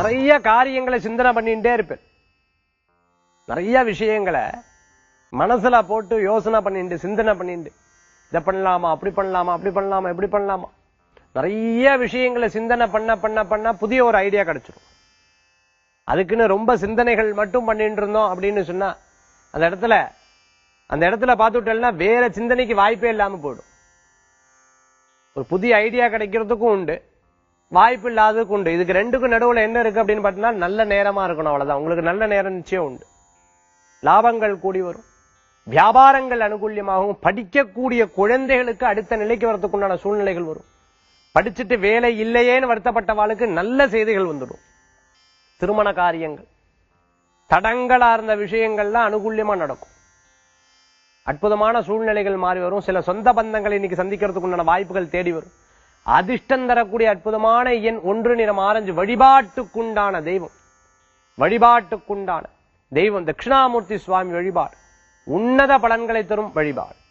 நிறைய காரியங்களை சிந்தனை பண்ணிட்டே இருப்பேன் நிறைய விஷயங்களை மனசுல போட்டு யோசனை பண்ணிட்டு சிந்தனை பண்ணிட்டு இதை பண்ணலாமா அப்படி பண்ணலாமா அப்படி பண்ணலாமா இப்படி பண்ணலாமா நிறைய விஷயங்களை சிந்தனை பண்ண பண்ண பண்ண புதிய ஒரு ஐடியா கிடைச்சிடும் அதுக்குன்னு ரொம்ப சிந்தனைகள் மட்டும் பண்ணிட்டு இருந்தோம் அப்படின்னு சொன்னா அந்த இடத்துல அந்த இடத்துல பார்த்துட்டேன்னா வேற சிந்தனைக்கு வாய்ப்பே இல்லாம போயிடும் ஒரு புதிய ஐடியா கிடைக்கிறதுக்கும் உண்டு வாய்ப்பு இல்லாததுக்கும் உண்டு இதுக்கு ரெண்டுக்கும் நடுவுல என்ன இருக்கு அப்படின்னு பார்த்தீங்கன்னா நல்ல நேரமா இருக்கணும் அவ்வளவுதான் உங்களுக்கு நல்ல நேரம் நிச்சயம் உண்டு லாபங்கள் கூடி வரும் வியாபாரங்கள் அனுகூல்யமாகவும் படிக்கக்கூடிய குழந்தைகளுக்கு அடுத்த நிலைக்கு வரதுக்கு உண்டான சூழ்நிலைகள் வரும் படிச்சுட்டு வேலை இல்லையேன்னு வருத்தப்பட்டவாளுக்கு நல்ல செய்திகள் வந்துடும் திருமண காரியங்கள் தடங்களா இருந்த விஷயங்கள்லாம் அனுகூல்யமா நடக்கும் அற்புதமான சூழ்நிலைகள் மாறி வரும் சில சொந்த பந்தங்களை இன்னைக்கு சந்திக்கிறதுக்கு உண்டான வாய்ப்புகள் தேடி வரும் அதிர்ஷ்டம் தரக்கூடிய அற்புதமான எண் ஒன்று நிறம் ஆரஞ்சு வழிபாட்டுக்குண்டான தெய்வம் வழிபாட்டுக்குண்டான தெய்வம் தட்சிணாமூர்த்தி சுவாமி வழிபாடு உன்னத பலன்களை தரும் வழிபாடு